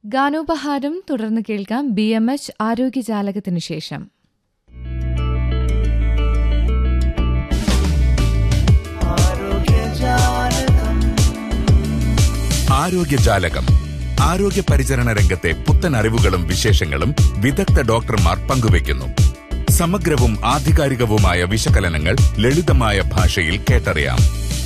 ഗാനോപഹാരം തുടർന്ന് കേൾക്കാം B M H ആരോഗ്യജാലകത്തിനു ശേഷം ആരോഗ്യജാലകം ആരോഗ്യ പരിചരണ രംഗത്തെ പുത്തൻ അറിവുകളും വിശേഷങ്ങളും വിദഗ്ധ ഡോക്ടർമാർ പങ്കുവയ്ക്കുന്നു സമഗ്രവും ആധികാരികവുമായ വിശകലനങ്ങൾ ലളിതമായ ഭാഷയിൽ കേട്ടറിയാം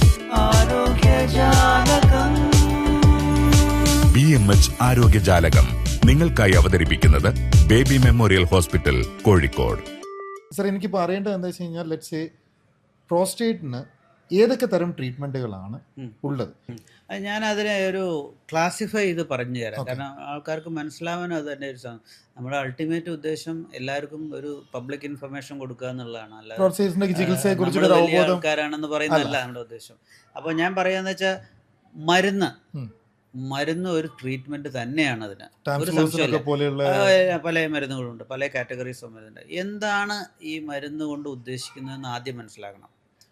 ബി എം എച്ച് ആരോഗ്യജാലകം നിങ്ങൾക്കായി അവതരിപ്പിക്കുന്നത് Baby memorial hospital Kozhikode sir എനിക്കിപ്പോൾ അറിയേണ്ടത് എന്താ വെച്ച് കഴിഞ്ഞാൽ ലെറ്റ്സ് പ്രോസ്റ്റേറ്റിന് ഏതൊക്കെ തരം ട്രീറ്റ്മെൻറ്റുകളാണ് ഉള്ളത് അത് ഞാൻ അതിനെ ഒരു ക്ലാസിഫൈ ചെയ്ത് പറഞ്ഞു തരാം കാരണം ആൾക്കാർക്ക് മനസ്സിലാവാനും അത് തന്നെ ഒരു സാ- നമ്മുടെ അൾട്ടിമേറ്റ് ഉദ്ദേശം എല്ലാവർക്കും ഒരു പബ്ലിക് ഇൻഫർമേഷൻ കൊടുക്കുക എന്നുള്ളതാണ് അല്ലാതെ പ്രോസ്റ്റേറ്റിന്റെ ചികിത്സയെ നമ്മള് കുറിച്ചുള്ള ഒരു വലിയ അവബോധം ആൾക്കാരാണെന്ന് പറയുന്നതല്ല നമ്മുടെ ഉദ്ദേശം അപ്പോൾ ഞാൻ പറയാന്ന് വെച്ചാൽ മരുന്ന് ഉം. മരുന്ന് ഒരു ട്രീറ്റ്മെന്റ് തന്നെയാണ് അതിന് ഒരു ടാംസ്ലൂസിനൊക്കെ സംശയമില്ല പോലെയുള്ള ആ, പല മരുന്നുകളുണ്ട് പല കാറ്റഗറീസ് ഓഫ് മരുന്നുണ്ട് എന്താണ് ഈ മരുന്ന് കൊണ്ട് ഉദ്ദേശിക്കുന്നതെന്ന് ആദ്യം മനസ്സിലാക്കണം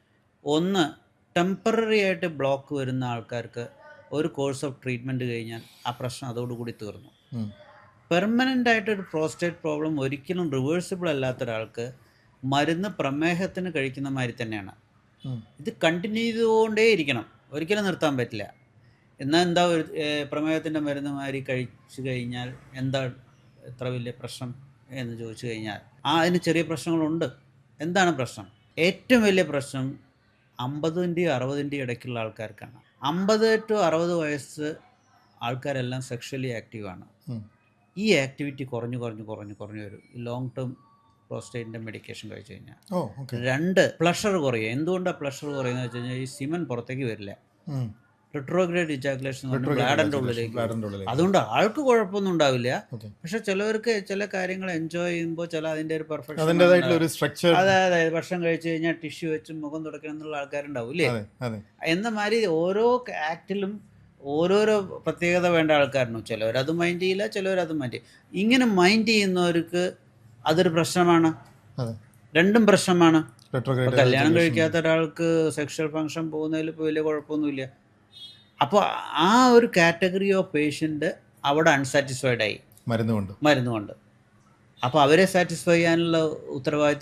ഒന്ന് ടെമ്പററി ആയിട്ട് ബ്ലോക്ക് വരുന്ന ആൾക്കാർക്ക് ഒരു കോഴ്സ് ഓഫ് ട്രീറ്റ്മെൻറ്റ് കഴിഞ്ഞാൽ ആ പ്രശ്നം അതോടുകൂടി തീർന്നു ഉം. പെർമനൻ്റ് ആയിട്ട് ഒരു പ്രോസ്റ്റേറ്റ് പ്രോബ്ലം ഒരിക്കലും റിവേഴ്സിബിൾ അല്ലാത്ത ഒരാൾക്ക് മരുന്ന് പ്രമേഹത്തിന് കഴിക്കുന്ന മാതിരി തന്നെയാണ് ഉം. ഇത് കണ്ടിന്യൂ ചെയ്തുകൊണ്ടേ ഇരിക്കണം ഒരിക്കലും നിർത്താൻ പറ്റില്ല എന്നാൽ എന്താ ഒരു പ്രമേഹത്തിൻ്റെ മരുന്ന് മാതിരി കഴിച്ചു കഴിഞ്ഞാൽ എന്താ എത്ര വലിയ പ്രശ്നം എന്ന് ചോദിച്ചു കഴിഞ്ഞാൽ ആ അതിന് ചെറിയ പ്രശ്നങ്ങളുണ്ട് എന്താണ് പ്രശ്നം ഏറ്റവും വലിയ പ്രശ്നം അമ്പതിൻ്റെയും അറുപതിൻ്റെയും ഇടയ്ക്കുള്ള ആൾക്കാർക്കാണ് അമ്പത് ടു അറുപത് വയസ്സ് ആൾക്കാരെല്ലാം സെക്ഷലി ആക്റ്റീവാണ് ഉം. ഈ ആക്ടിവിറ്റി കുറഞ്ഞു കുറഞ്ഞു കുറഞ്ഞു കുറഞ്ഞു വരും ലോങ് ടേം പ്രോസ്റ്റേറ്റിൻ്റെ മെഡിക്കേഷൻ കഴിച്ചു കഴിഞ്ഞാൽ ഓ ഓക്കെ രണ്ട് പ്ലഷർ കുറയും എന്തുകൊണ്ടാണ് പ്ലഷർ കുറയുന്നത് വെച്ച് കഴിഞ്ഞാൽ ഈ സിമൻ പുറത്തേക്ക് വരില്ല റിട്രോഗ്രേഡ് ഇജാക്കുലേഷൻ ബ്ലാഡറിൻ്റെ ഉള്ളിലേക്ക് വരും. അതുകൊണ്ട് ആൾക്ക് കുഴപ്പമൊന്നും ഉണ്ടാവില്ല Okay. പക്ഷെ ചിലവർക്ക് ചില കാര്യങ്ങൾ എൻജോയ് ചെയ്യുമ്പോൾ ചില അതിൻ്റെ ഒരു പെർഫെക്ഷൻ അതിൻ്റെതായിട്ടുള്ള ഒരു സ്ട്രക്ചർ അതെ അതെ ഭക്ഷണം കഴിച്ചു കഴിഞ്ഞാൽ ടിഷ്യൂ വെച്ച് മുഖം തുടക്കണം എന്നുള്ള ആൾക്കാരുണ്ടാവും ഇല്ലേ അതെ അതെ എന്ന മാതിരി ഓരോ ആക്റ്റിലും ഓരോരോ പ്രത്യേകത വേണ്ട ആൾക്കാരുണ്ട് ചിലവരത് മൈൻഡ് ചെയ്യില്ല ചിലവരത് മൈൻഡ് ചെയ്യും ഇങ്ങനെ മൈൻഡ് ചെയ്യുന്നവർക്ക് അതൊരു പ്രശ്നമാണ് അതെ രണ്ടും പ്രശ്നമാണ് ഇപ്പൊ retrograde കല്യാണം ejaculation. കഴിക്കാത്ത ഒരാൾക്ക് സെക്ഷൽ ഫങ്ഷൻ പോകുന്നതിൽ ഇപ്പോൾ വലിയ കുഴപ്പമൊന്നുമില്ല അപ്പോൾ ആ ഒരു കാറ്റഗറി ഓഫ് പേഷ്യൻ്റ് അവിടെ അൺസാറ്റിസ്ഫൈഡ് ആയി മരുന്ന് കൊണ്ട് മരുന്നുകൊണ്ട് അപ്പോൾ അവരെ സാറ്റിസ്ഫൈ ചെയ്യാനുള്ള ഉത്തരവാദിത്തം